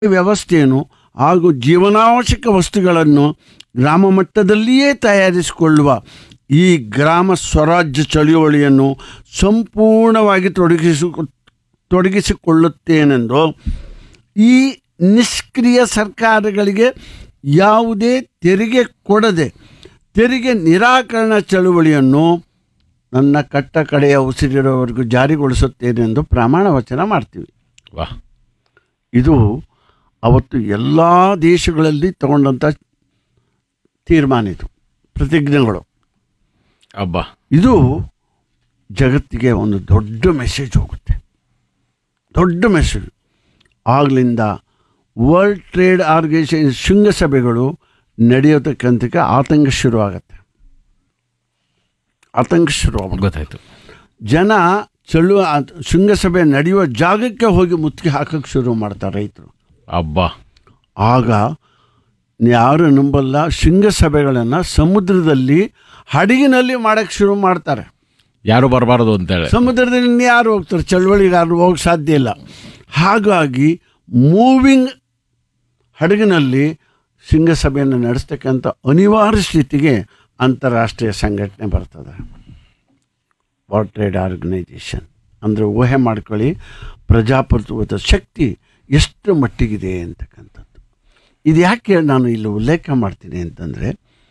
ವ್ಯವಸ್ಥೆಯನ್ನು ಹಾಗೂ ಜೀವನಾವಶ್ಯಕ ವಸ್ತುಗಳನ್ನು ಗ್ರಾಮ ಮಟ್ಟದಲ್ಲಿಯೇ ತಯಾರಿಸಿಕೊಳ್ಳುವ ಈ ಗ್ರಾಮ ಸ್ವರಾಜ್ಯ ಚಳುವಳಿಯನ್ನು ಸಂಪೂರ್ಣವಾಗಿ ತೊಡಗಿಸಿ ತೊಡಗಿಸಿಕೊಳ್ಳುತ್ತೇನೆಂದು ಈ ನಿಷ್ಕ್ರಿಯ ಸರ್ಕಾರಗಳಿಗೆ ಯಾವುದೇ ತೆರಿಗೆ ಕೊಡದೆ ತೆರಿಗೆ ನಿರಾಕರಣಾ ಚಳುವಳಿಯನ್ನು ನನ್ನ ಕಟ್ಟ ಕಡೆಯ ಉಸಿರಿರೋವರೆಗೂ ಜಾರಿಗೊಳಿಸುತ್ತೇನೆಂದು ಪ್ರಮಾಣ ವಚನ ಮಾಡ್ತೀವಿ ವಾಹ್ ಇದು ಅವತ್ತು ಎಲ್ಲ ದೇಶಗಳಲ್ಲಿ ತಗೊಂಡಂಥ ತೀರ್ಮಾನ ಇದು ಪ್ರತಿಜ್ಞೆಗಳು ಅಬ್ಬಾ ಇದು ಜಗತ್ತಿಗೆ ಒಂದು ದೊಡ್ಡ ಮೆಸೇಜ್ ಹೋಗುತ್ತೆ ದೊಡ್ಡ ಮೆಸೇಜ್ ಆಗಲಿಂದ ವರ್ಲ್ಡ್ ಟ್ರೇಡ್ ಆರ್ಗನೈಸೇಷನ್ ಶೃಂಗಸಭೆಗಳು ನಡೆಯೋತಕ್ಕಂತಕ್ಕೆ ಆತಂಕ ಶುರುವಾಗತ್ತೆ ಆತಂಕ ಶುರುವಾಗುತ್ತೆ ಗೊತ್ತಾಯ್ತು ಜನ ಚಳುವ ಆ- ಶೃಂಗಸಭೆ ನಡೆಯುವ ಜಾಗಕ್ಕೆ ಹೋಗಿ ಮುತ್ತಿಗೆ ಹಾಕಕ್ಕೆ ಶುರು ಮಾಡ್ತಾರೆ ರೈತರು ಅಬ್ಬಾ ಆಗ ಯಾರು ನಂಬಲ್ಲ ಶೃಂಗಸಭೆಗಳನ್ನು ಸಮುದ್ರದಲ್ಲಿ ಹಡಗಿನಲ್ಲಿ ಮಾಡೋಕ್ಕೆ ಶುರು ಮಾಡ್ತಾರೆ ಯಾರು ಬರಬಾರದು ಅಂತೇಳಿ ಸಮುದ್ರದಲ್ಲಿ ಇನ್ಯಾರು ಹೋಗ್ತಾರೆ ಚಳವಳಿಗಾರರು ಹೋಗಕ್ಕೆ ಸಾಧ್ಯ ಇಲ್ಲ ಹಾಗಾಗಿ ಮೂವಿಂಗ್ ಹಡಗಿನಲ್ಲಿ ಶೃಂಗಸಭೆಯನ್ನು ನಡೆಸ್ತಕ್ಕಂಥ ಅನಿವಾರ್ಯ ಸ್ಥಿತಿಗೆ ಅಂತಾರಾಷ್ಟ್ರೀಯ ಸಂಘಟನೆ ಬರ್ತದೆ ವರ್ಲ್ಡ್ ಟ್ರೇಡ್ ಆರ್ಗನೈಜೇಷನ್ ಅಂದರೆ ಊಹೆ ಮಾಡ್ಕೊಳ್ಳಿ ಪ್ರಜಾಪ್ರಭುತ್ವದ ಶಕ್ತಿ ಎಷ್ಟು ಮಟ್ಟಿಗಿದೆ ಅಂತಕ್ಕಂಥದ್ದು ಇದು ಯಾಕೆ ನಾನು ಇಲ್ಲಿ ಉಲ್ಲೇಖ ಮಾಡ್ತೀನಿ ಅಂತಂದರೆ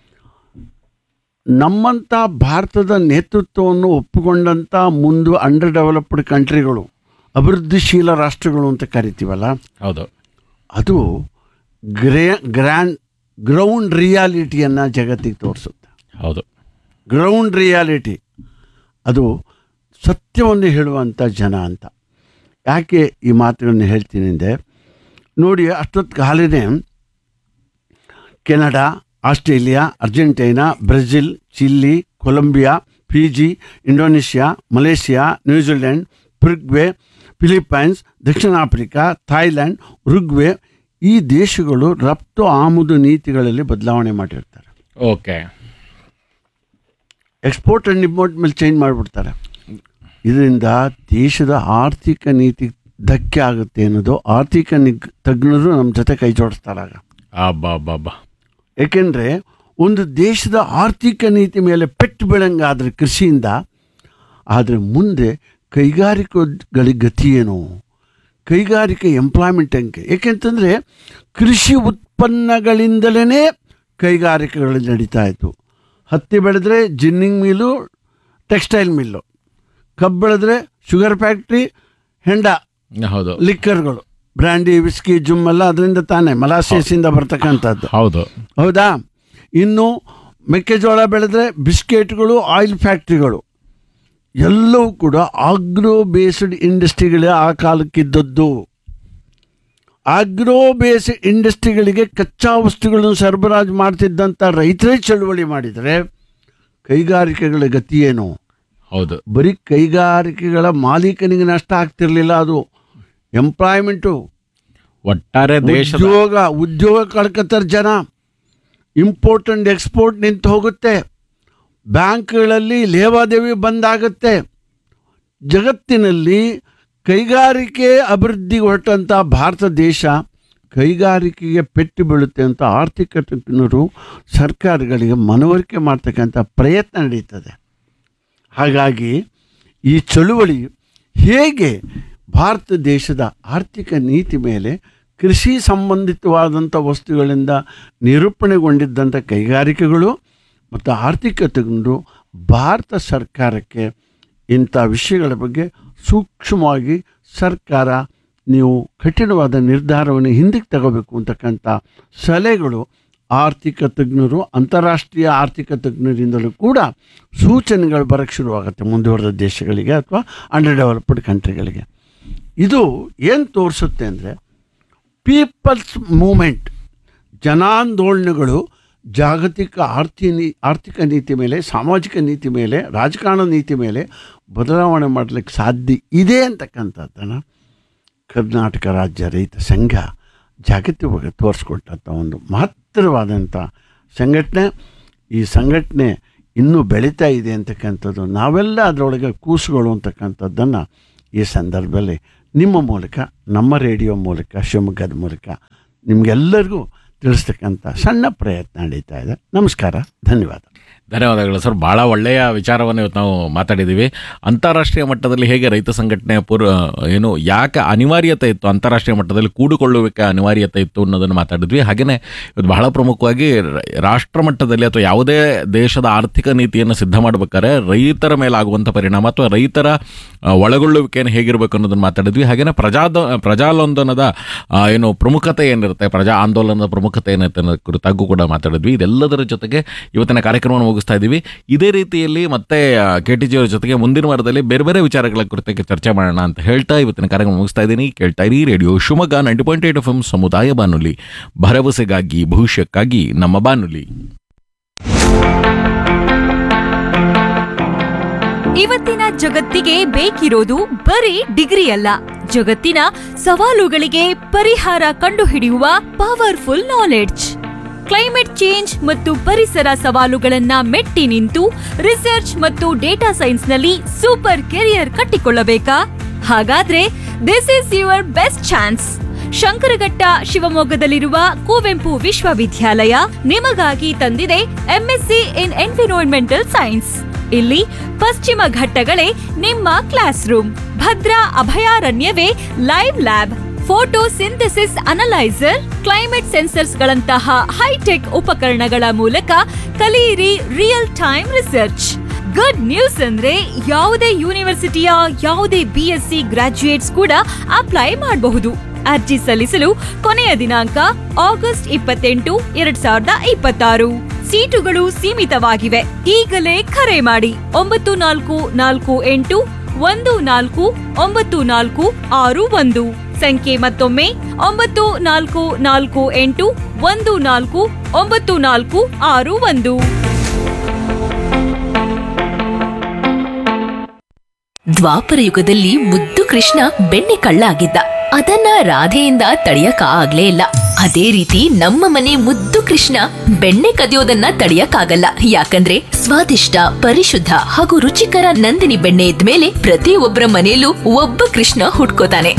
ನಮ್ಮಂಥ ಭಾರತದ ನೇತೃತ್ವವನ್ನು ಒಪ್ಪಿಕೊಂಡಂಥ ಮುಂದೆ ಅಂಡರ್ ಡೆವಲಪ್ಡ್ ಕಂಟ್ರಿಗಳು ಅಭಿವೃದ್ಧಿಶೀಲ ರಾಷ್ಟ್ರಗಳು ಅಂತ ಕರಿತೀವಲ್ಲ ಹೌದು ಅದು ಗ್ರೇ ಗ್ರ್ಯಾಂಡ್ ಗ್ರೌಂಡ್ ರಿಯಾಲಿಟಿಯನ್ನು ಜಗತ್ತಿಗೆ ತೋರಿಸುತ್ತೆ ಹೌದು ಗ್ರೌಂಡ್ ರಿಯಾಲಿಟಿ ಅದು ಸತ್ಯವನ್ನು ಹೇಳುವಂಥ ಜನ ಅಂತ ಯಾಕೆ ಈ ಮಾತುಗಳನ್ನು ಹೇಳ್ತೀನಿ ಅಂದರೆ ನೋಡಿ ಅಷ್ಟೊತ್ತು ಕಾಲನೇ Canada Australia Argentina Brazil Chile Colombia Fiji Indonesia Malaysia New Zealand Paraguay Philippines ದಕ್ಷಿಣ ಆಫ್ರಿಕಾ ಥಾಯ್ಲ್ಯಾಂಡ್ ಉರುಗ್ವೆ ಈ ದೇಶಗಳು ರಫ್ತು ಆಮದು ನೀತಿಗಳಲ್ಲಿ ಬದಲಾವಣೆ ಮಾಡಿರ್ತಾರೆ ಓಕೆ ಎಕ್ಸ್ಪೋರ್ಟ್ ಆ್ಯಂಡ್ ಇಂಪೋರ್ಟ್ ಮೇಲೆ ಚೇಂಜ್ ಮಾಡಿಬಿಡ್ತಾರೆ ಇದರಿಂದ ದೇಶದ ಆರ್ಥಿಕ ನೀತಿ ಧಕ್ಕೆ ಆಗುತ್ತೆ ಅನ್ನೋದು ಆರ್ಥಿಕ ನಿಗ್ ತಜ್ಞರು ನಮ್ಮ ಜೊತೆ ಕೈ ಜೋಡಿಸ್ತಾರಾಗ ಅಬ್ಬಾ ಅಬ್ಬಾ ಅಬ್ಬಾ ಏಕೆಂದರೆ ಒಂದು ದೇಶದ ಆರ್ಥಿಕ ನೀತಿ ಮೇಲೆ ಪೆಟ್ಟು ಬೀಳಂಗಾದ್ರೆ ಕೃಷಿಯಿಂದ ಆದರೆ ಮುಂದೆ ಕೈಗಾರಿಕೆಗಳಿಗೆ ಗತಿ ಏನು ಕೈಗಾರಿಕೆ ಎಂಪ್ಲಾಯ್ಮೆಂಟ್ ಹೆಂಗೆ ಏಕೆಂತಂದರೆ ಕೃಷಿ ಉತ್ಪನ್ನಗಳಿಂದಲೇ ಕೈಗಾರಿಕೆಗಳು ನಡೀತಾ ಇತ್ತು ಹತ್ತಿ ಬೆಳೆದ್ರೆ ಜಿನ್ನಿಂಗ್ ಮಿಲ್ಲು ಟೆಕ್ಸ್ಟೈಲ್ ಮಿಲ್ಲು ಕಬ್ಬು ಬೆಳೆದ್ರೆ ಶುಗರ್ ಫ್ಯಾಕ್ಟ್ರಿ ಹೆಂಡ ಹೌದು ಲಿಕ್ಕರ್ಗಳು ಬ್ರ್ಯಾಂಡಿ ವಿಸ್ಕಿ ಜುಮ್ ಎಲ್ಲ ಅದರಿಂದ ತಾನೇ ಮಲಾಸೇಸಿಂದ ಬರ್ತಕ್ಕಂಥದ್ದು ಹೌದು ಹೌದಾ ಇನ್ನು ಮೆಕ್ಕೆಜೋಳ ಬೆಳೆದ್ರೆ ಬಿಸ್ಕೆಟ್ಗಳು ಆಯಿಲ್ ಫ್ಯಾಕ್ಟ್ರಿಗಳು ಎಲ್ಲವೂ ಕೂಡ ಆಗ್ರೋ ಬೇಸ್ಡ್ ಇಂಡಸ್ಟ್ರಿಗಳೇ ಆ ಕಾಲಕ್ಕಿದ್ದದ್ದು ಆಗ್ರೋ ಬೇಸ್ಡ್ ಇಂಡಸ್ಟ್ರಿಗಳಿಗೆ ಕಚ್ಚಾ ವಸ್ತುಗಳನ್ನು ಸರಬರಾಜು ಮಾಡ್ತಿದ್ದಂಥ ರೈತರೇ ಚಳುವಳಿ ಮಾಡಿದರೆ ಕೈಗಾರಿಕೆಗಳ ಗತಿ ಏನು ಹೌದು ಬರೀ ಕೈಗಾರಿಕೆಗಳ ಮಾಲೀಕನಿಗೆ ನಷ್ಟ ಆಗ್ತಿರ್ಲಿಲ್ಲ ಅದು ಎಂಪ್ಲಾಯ್ಮೆಂಟು ಒಟ್ಟಾರೆ ದೇಶದ ಉದ್ಯೋಗ ಉದ್ಯೋಗ ಕಳ್ಕೊತಾರೆ ಜನ ಇಂಪೋರ್ಟ್ ಅಂಡ್ ಎಕ್ಸ್ಪೋರ್ಟ್ ನಿಂತು ಹೋಗುತ್ತೆ ಬ್ಯಾಂಕ್ಗಳಲ್ಲಿ ಲೇವಾದೇವಿ ಬಂದಾಗುತ್ತೆ ಜಗತ್ತಿನಲ್ಲಿ ಕೈಗಾರಿಕೆ ಅಭಿವೃದ್ಧಿಗೆ ಹೊರಟಂಥ ಭಾರತ ದೇಶ ಕೈಗಾರಿಕೆಗೆ ಪೆಟ್ಟು ಬೀಳುತ್ತೆ ಅಂತ ಆರ್ಥಿಕ ತಜ್ಞರು ಸರ್ಕಾರಗಳಿಗೆ ಮನವರಿಕೆ ಮಾಡ್ತಕ್ಕಂಥ ಪ್ರಯತ್ನ ನಡೀತದೆ ಹಾಗಾಗಿ ಈ ಚಳುವಳಿ ಹೇಗೆ ಭಾರತ ದೇಶದ ಆರ್ಥಿಕ ನೀತಿ ಮೇಲೆ ಕೃಷಿ ಸಂಬಂಧಿತವಾದಂಥ ವಸ್ತುಗಳಿಂದ ನಿರೂಪಣೆಗೊಂಡಿದ್ದಂಥ ಕೈಗಾರಿಕೆಗಳು ಮತ್ತು ಆರ್ಥಿಕ ತಜ್ಞರು ಭಾರತ ಸರ್ಕಾರಕ್ಕೆ ಇಂಥ ವಿಷಯಗಳ ಬಗ್ಗೆ ಸೂಕ್ಷ್ಮವಾಗಿ ಸರ್ಕಾರ ನೀವು ಕಠಿಣವಾದ ನಿರ್ಧಾರವನ್ನು ಹಿಂದಕ್ಕೆ ತಗೋಬೇಕು ಅಂತಕ್ಕಂಥ ಸಲಹೆಗಳು ಆರ್ಥಿಕ ತಜ್ಞರು ಅಂತಾರಾಷ್ಟ್ರೀಯ ಆರ್ಥಿಕ ತಜ್ಞರಿಂದಲೂ ಕೂಡ ಸೂಚನೆಗಳು ಬರೋಕ್ಕೆ ಶುರುವಾಗುತ್ತೆ ಮುಂದುವರೆದ ದೇಶಗಳಿಗೆ ಅಥವಾ ಅಂಡರ್ ಡೆವಲಪ್ಡ್ ಕಂಟ್ರಿಗಳಿಗೆ ಇದು ಏನು ತೋರಿಸುತ್ತೆ ಅಂದರೆ ಪೀಪಲ್ಸ್ ಮೂಮೆಂಟ್ ಜನಾಂದೋಲನಗಳು ಜಾಗತಿಕ ಆರ್ಥಿ ನೀ ಆರ್ಥಿಕ ನೀತಿ ಮೇಲೆ ಸಾಮಾಜಿಕ ನೀತಿ ಮೇಲೆ ರಾಜಕಾರಣ ನೀತಿ ಮೇಲೆ ಬದಲಾವಣೆ ಮಾಡಲಿಕ್ಕೆ ಸಾಧ್ಯ ಇದೆ ಅಂತಕ್ಕಂಥದ್ದನ್ನು ಕರ್ನಾಟಕ ರಾಜ್ಯ ರೈತ ಸಂಘ ಜಾಗತಿಕವಾಗಿ ತೋರಿಸ್ಕೊಟ್ಟಂಥ ಒಂದು ಮಹತ್ತರವಾದಂಥ ಸಂಘಟನೆ ಈ ಸಂಘಟನೆ ಇನ್ನೂ ಬೆಳೀತಾ ಇದೆ ಅಂತಕ್ಕಂಥದ್ದು ನಾವೆಲ್ಲ ಅದರೊಳಗೆ ಕೂಸುಗಳು ಅಂತಕ್ಕಂಥದ್ದನ್ನು ಈ ಸಂದರ್ಭದಲ್ಲಿ ನಿಮ್ಮ ಮೂಲಕ ನಮ್ಮ ರೇಡಿಯೋ ಮೂಲಕ ಶಿವಮೊಗ್ಗದ ಮೂಲಕ ನಿಮಗೆಲ್ಲರಿಗೂ ತಿಳಿಸ್ತಕ್ಕಂಥ ಸಣ್ಣ ಪ್ರಯತ್ನ ನಡೀತಾ ಇದೆ ನಮಸ್ಕಾರ ಧನ್ಯವಾದ ಧನ್ಯವಾದಗಳು ಸರ್ ಭಾಳ ಒಳ್ಳೆಯ ವಿಚಾರವನ್ನು ಇವತ್ತು ನಾವು ಮಾತಾಡಿದ್ದೀವಿ ಅಂತಾರಾಷ್ಟ್ರೀಯ ಮಟ್ಟದಲ್ಲಿ ಹೇಗೆ ರೈತ ಸಂಘಟನೆ ಪೂರ್ವ ಏನು ಯಾಕೆ ಅನಿವಾರ್ಯತೆ ಇತ್ತು ಅಂತಾರಾಷ್ಟ್ರೀಯ ಮಟ್ಟದಲ್ಲಿ ಕೂಡಿಕೊಳ್ಳುವಿಕೆ ಅನಿವಾರ್ಯತೆ ಇತ್ತು ಅನ್ನೋದನ್ನು ಮಾತಾಡಿದ್ವಿ ಹಾಗೆಯೇ ಇವತ್ತು ಬಹಳ ಪ್ರಮುಖವಾಗಿ ರ- ರಾಷ್ಟ್ರ ಮಟ್ಟದಲ್ಲಿ ಅಥವಾ ಯಾವುದೇ ದೇಶದ ಆರ್ಥಿಕ ನೀತಿಯನ್ನು ಸಿದ್ಧ ಮಾಡಬೇಕಾದ್ರೆ ರೈತರ ಮೇಲೆ ಆಗುವಂಥ ಪರಿಣಾಮ ಅಥವಾ ರೈತರ ಆ, ಒಳಗೊಳ್ಳುವಿಕೆಯನ್ನು ಹೇಗಿರಬೇಕು ಅನ್ನೋದನ್ನು ಮಾತಾಡಿದ್ವಿ ಹಾಗೆಯೇ ಪ್ರಜಾದ ಪ್ರಜಾಲೋಂದನದ ಆ, ಏನು ಪ್ರಮುಖತೆ ಏನಿರುತ್ತೆ ಪ್ರಜಾ ಆಂದೋಲನದ ಪ್ರಮುಖತೆ ಏನಿರುತ್ತೆ ಅನ್ನೋದ್ರ ಕುರಿತಾಗೂ ಕೂಡ ಮಾತಾಡಿದ್ವಿ ಇದೆಲ್ಲದರ ಜೊತೆಗೆ ಇವತ್ತಿನ ಕಾರ್ಯಕ್ರಮವನ್ನು ಮುಗಿಸ್ತಾ ಇದ್ದೀವಿ ಇದೇ ರೀತಿಯಲ್ಲಿ ಮತ್ತೆ ಕೆ ಟಿ ಜಿಯವರ ಜೊತೆಗೆ ಮುಂದಿನ ವಾರದಲ್ಲಿ ಬೇರೆ ಬೇರೆ ವಿಚಾರಗಳ ಕುರಿತಾಗಿ ಚರ್ಚೆ ಮಾಡೋಣ ಅಂತ ಹೇಳ್ತಾ ಇವತ್ತಿನ ಕಾರ್ಯಕ್ರಮ ಮುಗಿಸ್ತಾ ಇದ್ದೀನಿ ಕೇಳ್ತಾ ಇರಿ radio Shivamogga ninety point eight F M ಸಮುದಾಯ ಬಾನುಲಿ ಭರವಸೆಗಾಗಿ ಭವಿಷ್ಯಕ್ಕಾಗಿ ನಮ್ಮ ಬಾನುಲಿ ಇವತ್ತಿನ ಜಗತ್ತಿಗೆ ಬೇಕಿರೋದು ಬರೀ ಡಿಗ್ರಿ ಅಲ್ಲ ಜಗತ್ತಿನ ಸವಾಲುಗಳಿಗೆ ಪರಿಹಾರ ಕಂಡುಹಿಡಿಯುವ ಪವರ್ಫುಲ್ ನಾಲೆಡ್ಜ್ ಕ್ಲೈಮೇಟ್ ಚೇಂಜ್ ಮತ್ತು ಪರಿಸರ ಸವಾಲುಗಳನ್ನ ಮೆಟ್ಟಿ ನಿಂತು ರಿಸರ್ಚ್ ಮತ್ತು ಡೇಟಾ ಸೈನ್ಸ್ನಲ್ಲಿ ಸೂಪರ್ ಕೆರಿಯರ್ ಕಟ್ಟಿಕೊಳ್ಳಬೇಕಾ ಹಾಗಾದ್ರೆ this is your best chance Shankaraghatta ಶಿವಮೊಗ್ಗದಲ್ಲಿರುವ ಕುವೆಂಪು ವಿಶ್ವವಿದ್ಯಾಲಯ ನಿಮಗಾಗಿ ತಂದಿದೆ ಎಂಎಸ್ಸಿ ಇನ್ ಎನ್ವಿರಾನ್ಮೆಂಟಲ್ ಸೈನ್ಸ್ ಇಲ್ಲಿ ಪಶ್ಚಿಮ ಘಟ್ಟಗಳೇ ನಿಮ್ಮ ಕ್ಲಾಸ್ ರೂಮ್ ಭದ್ರಾ ಅಭಯಾರಣ್ಯವೇ live lab photosynthesis analyser climate sensors ಗಳಂತಹ ಹೈಟೆಕ್ ಉಪಕರಣಗಳ ಮೂಲಕ ಕಲಿಯಿರಿ real time research good news ಅಂದ್ರೆ ಯಾವುದೇ ಯೂನಿವರ್ಸಿಟಿಯ ಯಾವುದೇ ಬಿ ಎಸ್ ಸಿ ಗ್ರಾಜ್ಯುಯೇಟ್ಸ್ ಕೂಡ ಅಪ್ಲೈ ಮಾಡಬಹುದು ಅರ್ಜಿ ಸಲ್ಲಿಸಲು ಕೊನೆಯ ದಿನಾಂಕ ಆಗಸ್ಟ್ ಇಪ್ಪತ್ತೆಂಟು ಎರಡ್ ಸಾವಿರದ ಇಪ್ಪತ್ತಾರು ಸೀಟುಗಳು ಸೀಮಿತವಾಗಿವೆ ಈಗಲೇ ಕರೆ ಮಾಡಿ ಒಂಬತ್ತು ನಾಲ್ಕು ನಾಲ್ಕು ಎಂಟು ಒಂದು ನಾಲ್ಕು ಒಂಬತ್ತು ನಾಲ್ಕು ಆರು ಒಂದು ಸಂಖ್ಯೆ ಮತ್ತೊಮ್ಮೆ ಒಂಬತ್ತು ನಾಲ್ಕು ನಾಲ್ಕು ಎಂಟು ಒಂದು ನಾಲ್ಕು ಒಂಬತ್ತು ನಾಲ್ಕು ಆರು ಒಂದು ದ್ವಾಪರ ಯುಗದಲ್ಲಿ ಮುದ್ದು ಕೃಷ್ಣ ಬೆಣ್ಣೆ ಕಳ್ಳ ಆಗಿದ್ದ ಅದನ್ನ ರಾಧೆಯಿಂದ ತಡೆಯಕ ಆಗ್ಲೇ ಇಲ್ಲ ಅದೇ ರೀತಿ ನಮ್ಮ ಮನೆ ಮುದ್ದು ಕೃಷ್ಣ ಬೆಣ್ಣೆ ಕದಿಯೋದನ್ನ ತಡೆಯಕ್ಕಾಗಲ್ಲ ಯಾಕಂದ್ರೆ ಸ್ವಾದಿಷ್ಟ ಪರಿಶುದ್ಧ ಹಾಗೂ ರುಚಿಕರ ನಂದಿನಿ ಬೆಣ್ಣೆ ಇದ್ಮೇಲೆ ಪ್ರತಿಯೊಬ್ಬರ ಮನೆಯಲ್ಲೂ ಒಬ್ಬ ಕೃಷ್ಣ ಹುಟ್ಕೋತಾನೆ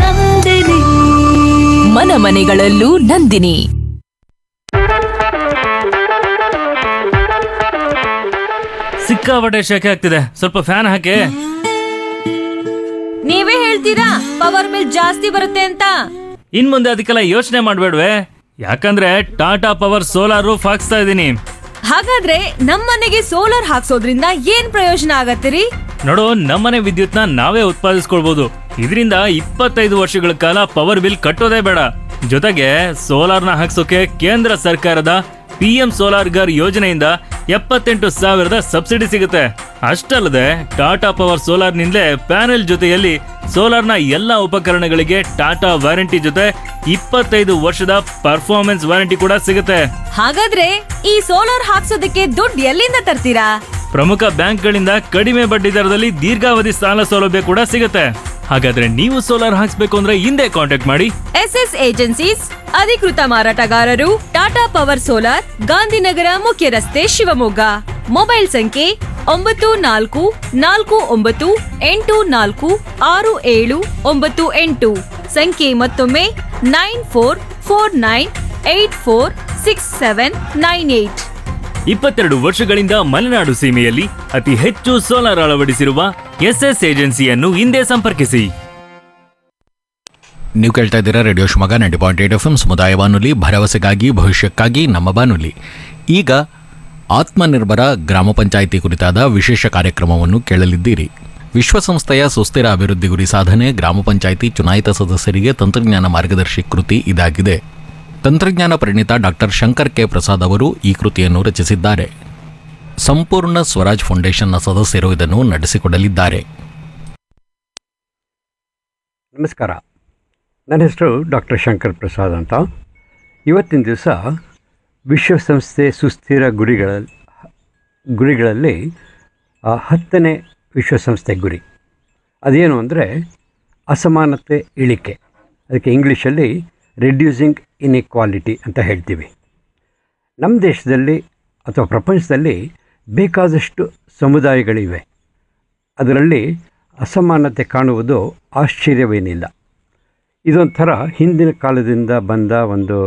ಮನ ಮನೆಗಳಲ್ಲೂ ನಂದಿನಿ ಸಿಕ್ಕಾಪಟ್ಟೆ ಶೆಕೆ ಆಗ್ತಿದೆ ಸ್ವಲ್ಪ ಫ್ಯಾನ್ ಹಾಕಿ ನೀವೇ ಹೇಳ್ತೀರಾ ಪವರ್ ಬಿಲ್ ಜಾಸ್ತಿ ಬರುತ್ತೆ ಅಂತ ಇನ್ ಮುಂದೆ ಅದಕ್ಕೆಲ್ಲ ಯೋಚನೆ ಮಾಡ್ಬೇಡ್ವೆ ಯಾಕಂದ್ರೆ ಟಾಟಾ ಪವರ್ ಸೋಲಾರ್ ರೂಫ್ ಹಾಕ್ಸ್ತಾ ಇದ್ದೀನಿ ಹಾಗಾದ್ರೆ ನಮ್ಮನೆಗೆ ಸೋಲಾರ್ ಹಾಕ್ಸೋದ್ರಿಂದ ಏನ್ ಪ್ರಯೋಜನ ಆಗತ್ತಿರಿ ನೋಡು ನಮ್ಮನೆ ವಿದ್ಯುತ್ನ ನಾವೇ ಉತ್ಪಾದಿಸ್ಕೊಳ್ಬಹುದು ಇದರಿಂದ ಇಪ್ಪತ್ತೈದು ವರ್ಷಗಳ ಕಾಲ ಪವರ್ ಬಿಲ್ ಕಟ್ಟೋದೇ ಬೇಡ ಜೊತೆಗೆ ಸೋಲಾರ್ನ ಹಾಕ್ಸೋಕೆ ಕೇಂದ್ರ ಸರ್ಕಾರದ ಪಿ ಎಂ ಸೋಲಾರ್ ಗರ್ ಯೋಜನೆಯಿಂದ ಎಪ್ಪತ್ತೆಂಟು ಸಾವಿರದ ಸಬ್ಸಿಡಿ ಸಿಗುತ್ತೆ ಅಷ್ಟಲ್ಲದೆ ಟಾಟಾ ಪವರ್ ಸೋಲಾರ್ನಿಂದಲೇ ಪ್ಯಾನೆಲ್ ಜೊತೆಯಲ್ಲಿ ಸೋಲಾರ್ನ ಎಲ್ಲ ಉಪಕರಣಗಳಿಗೆ ಟಾಟಾ ವಾರಂಟಿ ಜೊತೆ ಇಪ್ಪತ್ತೈದು ವರ್ಷದ ಪರ್ಫಾರ್ಮೆನ್ಸ್ ವಾರಂಟಿ ಕೂಡ ಸಿಗುತ್ತೆ ಹಾಗಾದ್ರೆ ಈ ಸೋಲಾರ್ ಹಾಕ್ಸೋದಕ್ಕೆ ದುಡ್ಡು ಎಲ್ಲಿಂದ ತರ್ತೀರಾ ಪ್ರಮುಖ ಬ್ಯಾಂಕ್ಗಳಿಂದ ಕಡಿಮೆ ಬಡ್ಡಿ ದರದಲ್ಲಿ ದೀರ್ಘಾವಧಿ ಸಾಲ ಸೌಲಭ್ಯ ಕೂಡ ಸಿಗುತ್ತೆ ಹಾಗಾದ್ರೆ ನೀವು ಸೋಲಾರ್ ಹಾಕ್ಸ್ಬೇಕು ಅಂದ್ರೆ ಹಿಂದೆ ಕಾಂಟ್ಯಾಕ್ಟ್ ಮಾಡಿ ಎಸ್ ಎಸ್ ಏಜೆನ್ಸೀಸ್ ಅಧಿಕೃತ ಮಾರಾಟಗಾರರು ಟಾಟಾ ಪವರ್ ಸೋಲಾರ್ ಗಾಂಧಿನಗರ ಮುಖ್ಯ ರಸ್ತೆ ಶಿವಮೊಗ್ಗ ಮೊಬೈಲ್ ಸಂಖ್ಯೆ ಒಂಬತ್ತು ನಾಲ್ಕು ನಾಲ್ಕು ಒಂಬತ್ತು ಎಂಟು ನಾಲ್ಕು ಆರು ಏಳು ಒಂಬತ್ತು ಎಂಟು ಸಂಖ್ಯೆ ಮತ್ತೊಮ್ಮೆ nine four four nine eight four six seven nine eight ಇಪ್ಪತ್ತೆರಡು ವರ್ಷಗಳಿಂದ ಮಲೆನಾಡು ಸೀಮೆಯಲ್ಲಿ ಅತಿ ಹೆಚ್ಚು ಸೋಲಾರ್ ಅಳವಡಿಸಿರುವ ಎಸ್ಎಸ್ ಏಜೆನ್ಸಿಯನ್ನು ಹಿಂದೆ ಸಂಪರ್ಕಿಸಿ ನೀವು ಕೇಳ್ತಾ ಇದ್ದೀರಾ radio Shivamogga ninety point eight F M ಸಮುದಾಯ ಬಾನುಲಿ ಭರವಸೆಗಾಗಿ ಭವಿಷ್ಯಕ್ಕಾಗಿ ನಮ್ಮ ಬಾನುಲಿ ಈಗ ಆತ್ಮನಿರ್ಭರ ಗ್ರಾಮ ಪಂಚಾಯಿತಿ ಕುರಿತಾದ ವಿಶೇಷ ಕಾರ್ಯಕ್ರಮವನ್ನು ಕೇಳಲಿದ್ದೀರಿ ವಿಶ್ವಸಂಸ್ಥೆಯ ಸುಸ್ಥಿರ ಅಭಿವೃದ್ಧಿ ಗುರಿ ಸಾಧನೆ ಗ್ರಾಮ ಪಂಚಾಯಿತಿ ಚುನಾಯಿತ ಸದಸ್ಯರಿಗೆ ತಂತ್ರಜ್ಞಾನ ಮಾರ್ಗದರ್ಶಿ ಕೃತಿ ಇದಾಗಿದೆ ತಂತ್ರಜ್ಞಾನ ಪರಿಣಿತ ಡಾಕ್ಟರ್ ಶಂಕರ್ ಕೆ ಪ್ರಸಾದ್ ಅವರು ಈ ಕೃತಿಯನ್ನು ರಚಿಸಿದ್ದಾರೆ ಸಂಪೂರ್ಣ ಸ್ವರಾಜ್ ಫೌಂಡೇಶನ್ನ ಸದಸ್ಯರು ಇದನ್ನು ನಡೆಸಿಕೊಡಲಿದ್ದಾರೆ ನಮಸ್ಕಾರ ನನ್ನ ಹೆಸರು ಡಾಕ್ಟರ್ ಶಂಕರ್ ಪ್ರಸಾದ್ ಅಂತ ಇವತ್ತಿನ ದಿವಸ ವಿಶ್ವಸಂಸ್ಥೆ ಸುಸ್ಥಿರ ಗುರಿಗಳ ಗುರಿಗಳಲ್ಲಿ ಆ, ಹತ್ತನೇ ವಿಶ್ವಸಂಸ್ಥೆ ಗುರಿ ಅದೇನು ಅಂದರೆ ಅಸಮಾನತೆ ಇಳಿಕೆ ಅದಕ್ಕೆ ಇಂಗ್ಲೀಷಲ್ಲಿ ರಿಡ್ಯೂಸಿಂಗ್ ಇನ್ಇಕ್ವಾಲಿಟಿ ಅಂತ ಹೇಳ್ತೀವಿ ನಮ್ಮ ದೇಶದಲ್ಲಿ ಅಥವಾ ಪ್ರಪಂಚದಲ್ಲಿ ಬೇಕಾದಷ್ಟು ಸಮುದಾಯಗಳಿವೆ ಅದರಲ್ಲಿ ಅಸಮಾನತೆ ಕಾಣುವುದು ಆಶ್ಚರ್ಯವೇನಿಲ್ಲ ಇದೊಂಥರ ಹಿಂದಿನ ಕಾಲದಿಂದ ಬಂದ ಒಂದು